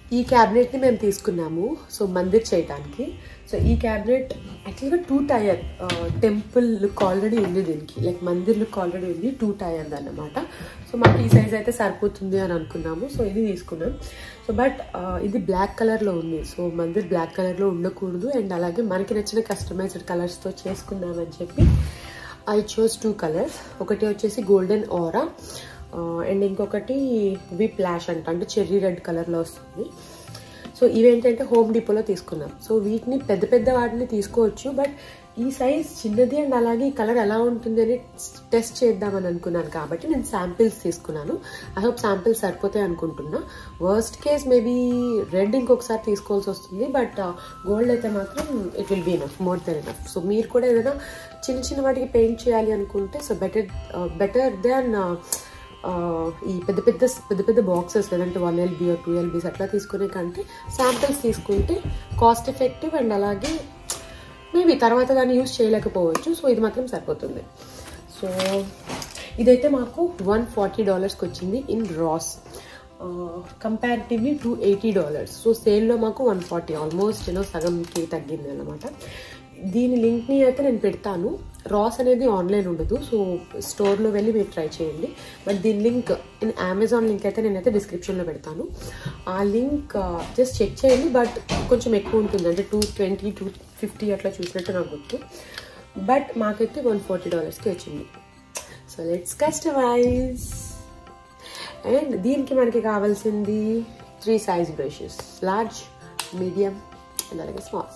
ఈ క్యాబినెట్ని మేము తీసుకున్నాము సో మందిర్ చేయడానికి సో ఈ క్యాబినెట్ యాక్చువల్గా two tier temple look already ఉంది దీనికి లైక్ మందిర్ లుక్ ఆల్రెడీ ఉంది టూ టైర్ అన్నమాట సో మాకు ఈ సైజ్ అయితే సరిపోతుంది అని అనుకున్నాము సో ఇది తీసుకున్నాం సో బట్ ఇది బ్లాక్ కలర్లో ఉంది సో మందిర్ బ్లాక్ కలర్లో ఉండకూడదు అండ్ అలాగే మనకి నచ్చిన కస్టమైజ్డ్ కలర్స్తో చేసుకుందామని చెప్పి ఐ చోస్ టూ కలర్స్ ఒకటి వచ్చేసి గోల్డెన్ ఓరా అండ్ ఇంకొకటి వి ప్లాష్ అంట అంటే చెర్రీ రెడ్ కలర్లో వస్తుంది సో ఇవేంటంటే హోమ్ డిపోలో తీసుకున్నాం సో వీటిని పెద్ద పెద్ద వాటిని తీసుకోవచ్చు బట్ ఈ సైజ్ చిన్నది అండ్ అలాగే ఈ కలర్ ఎలా ఉంటుంది అని టెస్ట్ చేద్దామని అనుకున్నాను కాబట్టి నేను శాంపిల్స్ తీసుకున్నాను ఐ హోప్ శాంపిల్స్ సరిపోతాయి అనుకుంటున్నా వర్స్ట్ కేస్ మేబీ రెడ్ ఇంకొకసారి తీసుకోవాల్సి వస్తుంది బట్ గోల్డ్ అయితే మాత్రం it will be enough more then enough so మీరు కూడా ఏదైనా చిన్న చిన్న వాటికి పెయింట్ చేయాలి అనుకుంటే సో బెటర్ బెటర్ దెన్ ఈ పెద్ద పెద్ద పెద్ద పెద్ద బాక్సెస్ లేదంటే వన్ ఎల్బీ టూ ఎల్బీస్ అట్లా తీసుకునే కంటే శాంపిల్స్ తీసుకుంటే కాస్ట్ ఎఫెక్టివ్ అండ్ అలాగే మేబీ తర్వాత దాన్ని యూస్ చేయలేకపోవచ్చు సో ఇది మాత్రం సరిపోతుంది సో ఇదైతే మాకు వన్ ఫార్టీ డాలర్స్కి వచ్చింది in Ross comparatively two eighty dollars so సేల్లో మాకు వన్ ఫార్టీ ఆల్మోస్ట్ యూనో సగంకి తగ్గింది అనమాట దీని లింక్ని అయితే నేను పెడతాను రాస్ అనేది ఆన్లైన్ ఉండదు సో స్టోర్లో వెళ్ళి మీరు ట్రై చేయండి బట్ దీని లింక్ ఇన్ అమెజాన్ లింక్ అయితే నేనైతే డిస్క్రిప్షన్లో పెడతాను ఆ లింక్ జస్ట్ చెక్ చేయండి బట్ కొంచెం ఎక్కువ ఉంటుంది అంటే టూ ట్వంటీ టూ ఫిఫ్టీ అట్లా చూసినట్టు నాకు గుర్తు బట్ మాకైతే వన్ ఫార్టీ డాలర్స్కి వచ్చింది సో లెట్స్ కస్టమైజ్ అండ్ దీనికి మనకి కావాల్సింది three size brushes large medium and అలాగే స్మాల్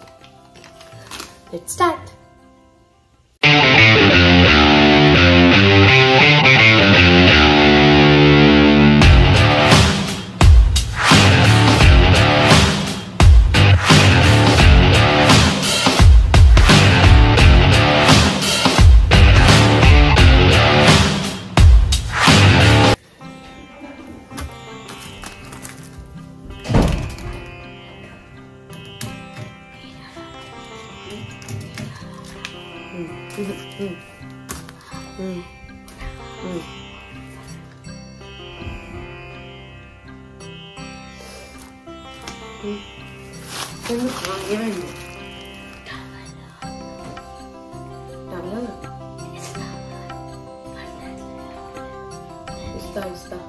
లెట్ స్టార్ట్ ఏమైంది టవల్ ఇస్తా ఇస్తా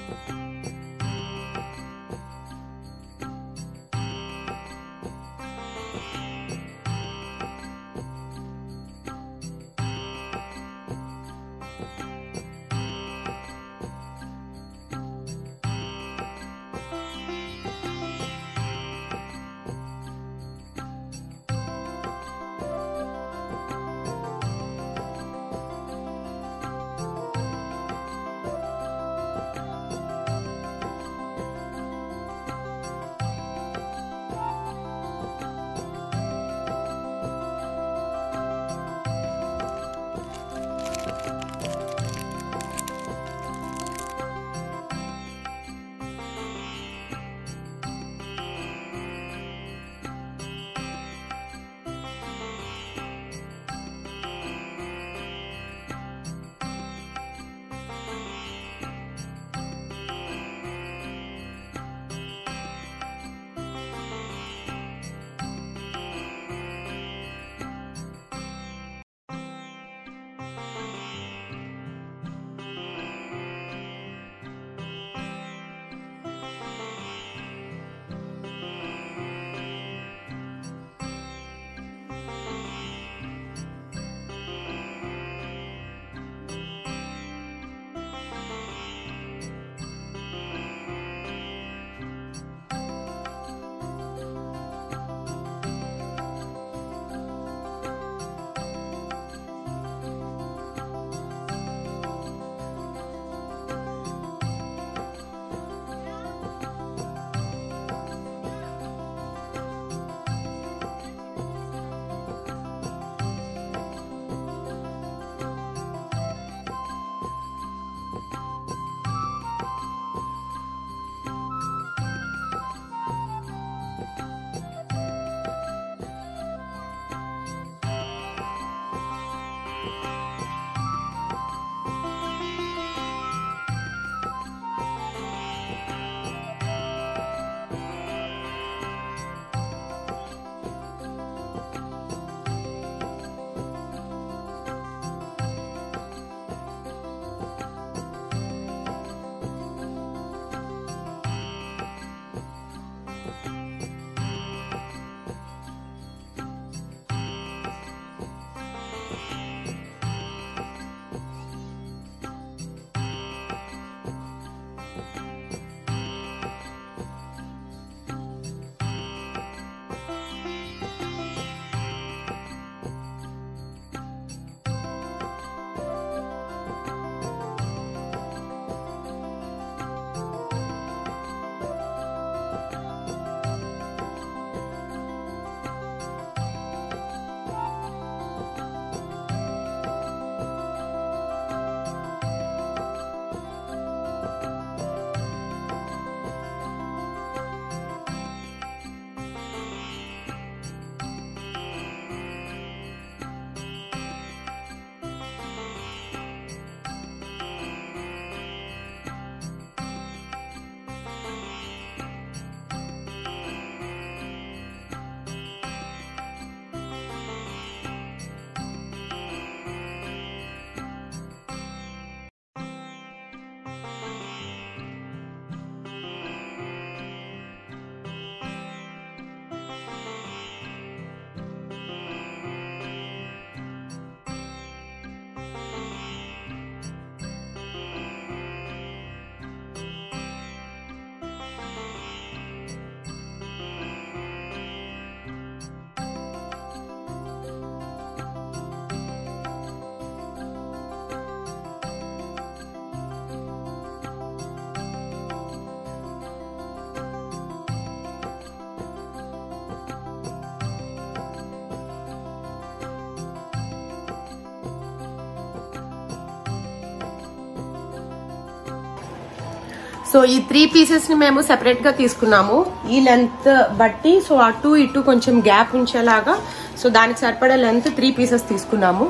సో ఈ త్రీ పీసెస్ ని మేము సెపరేట్ గా తీసుకున్నాము ఈ లెంత్ బట్టి సో అటు ఇటు కొంచెం గ్యాప్ ఉంచేలాగా సో దానికి సరిపడే లెంత్ త్రీ పీసెస్ తీసుకున్నాము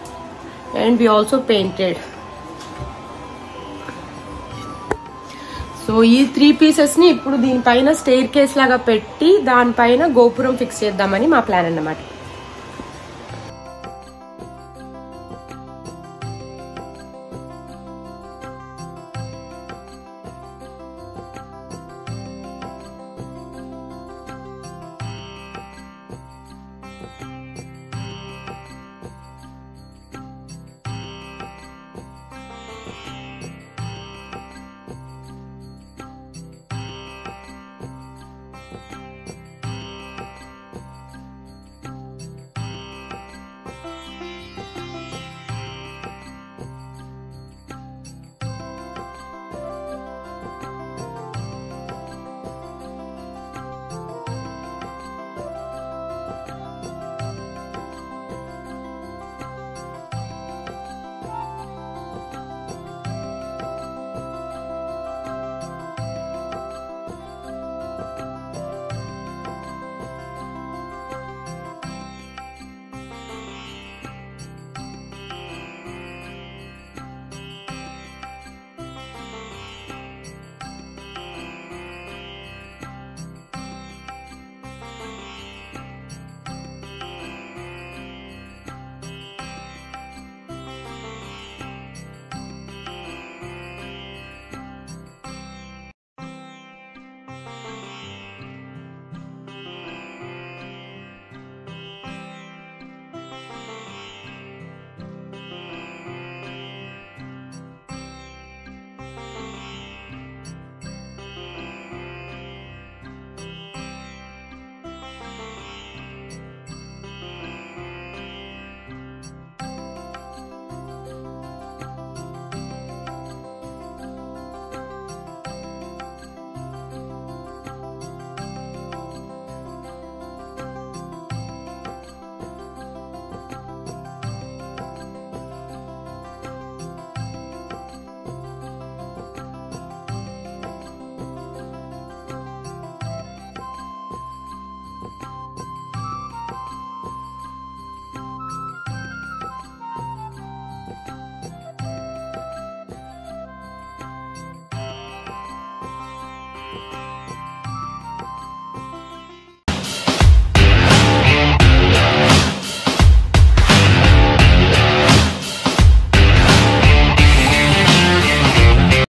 and we also painted so ఈ త్రీ పీసెస్ ని ఇప్పుడు దీనిపైన స్టెయిర్ కేస్ లాగా పెట్టి దానిపైన గోపురం ఫిక్స్ చేద్దామని మా ప్లాన్ అన్నమాట